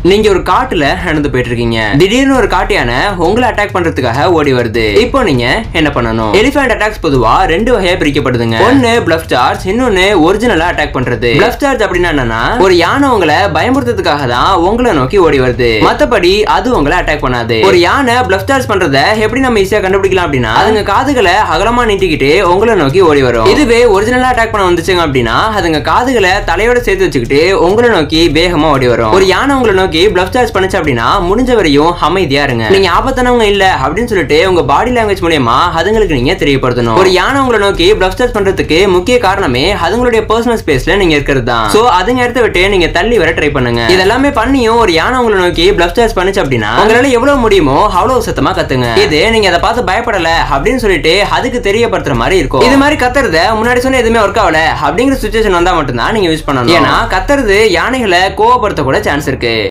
நீங்க ஒரு காட்டுல நடந்து போயிட்டு இருக்கீங்க திடீர்னு ஒரு காட்டு யானை உங்களை அட்டாக் பண்றதுக்காக ஓடி வருது இப்போ நீங்க என்ன பண்ணணும் எலிஃபென்ட் அட்டாக்ஸ் பொதுவா ரெண்டு வகையா பிரிக்கப்படுதுங்க ஒன்னு பிளஃப் சார்ஜ் இன்னொன்னு ஒரிஜினலா அட்டாக் பண்றது பிளஃப் சார்ஜ் அப்படின்னா என்னன்னா ஒரு யானை உங்களை பயமுறுத்துறதுக்காக தான் உங்களை நோக்கி ஓடி வருது மத்தபடி அது உங்களை அட்டாக் பண்ணாது ஒரு யானை பிளஃப் சார்ஜ் பண்றத எப்படி நம்ம ஈஸியா கண்டுபிடிக்கலாம் அப்படின்னா அதுங்க காதுகளை அகலமா நீட்டிக்கிட்டு உங்களை நோக்கி ஓடி வரும் இதுவே ஒரிஜினலா அட்டாக் பண்ண வந்துச்சுங்க அப்படின்னா அதுங்க காதுகளை தலையோட சேர்த்து வச்சுக்கிட்டு உங்களை நோக்கி வேகமா ஓடி வரும் ஒரு யானை உங்களை நோக்கி பிளஃப் சார்ஜ் பண்ணுச்சு அப்படின்னா முடிஞ்ச வரையும் அமைதியா இருங்க நீங்க ஆபத்தானவங்க இல்ல அப்படின்னு சொல்லிட்டு உங்க பாடி லாங்குவேஜ் மூலியமா அதுங்களுக்கு நீங்க தெரியப்படுத்தணும் ஒரு யானை உங்களை நோக்கி பிளஃப் சார்ஜ் பண்றதுக்கு முக்கிய காரணமே அதுங்களுடைய பர்சனல் ஸ்பேஸ்ல நீங்க இருக்கிறது தான் சோ அதுங்க இடத்த விட்டு நீங்க தள்ளி வர ட்ரை பண்ணுங்க இதெல்லாமே பண்ணியும் ஒரு யானை உங்களை நோக்கி பிளஃப் சார்ஜ் பண்ணுச்சு அப்படின்னா உங்களால எவ்வளவு முடியுமோ அவ்வளவு சத்தமா கத்துங்க இது நீங்க அதை பார்த்து பயப்படல அப்படின்னு சொல்லிட்டு அதுக்கு தெரியப்படுத்துற மாதிரி இருக்கும் இது மாதிரி கத்துறத முன்னாடி சொன்ன எதுவுமே ஒர்க் ஆகல அப்படிங்கிற சுச்சுவேஷன் வந்தா மட்டும்தான் நீங்க யூஸ் பண்ணணும் ஏன்னா கத்துறது யானைகளை கோவப்படுத்த கூட சான்ஸ் இருக்கு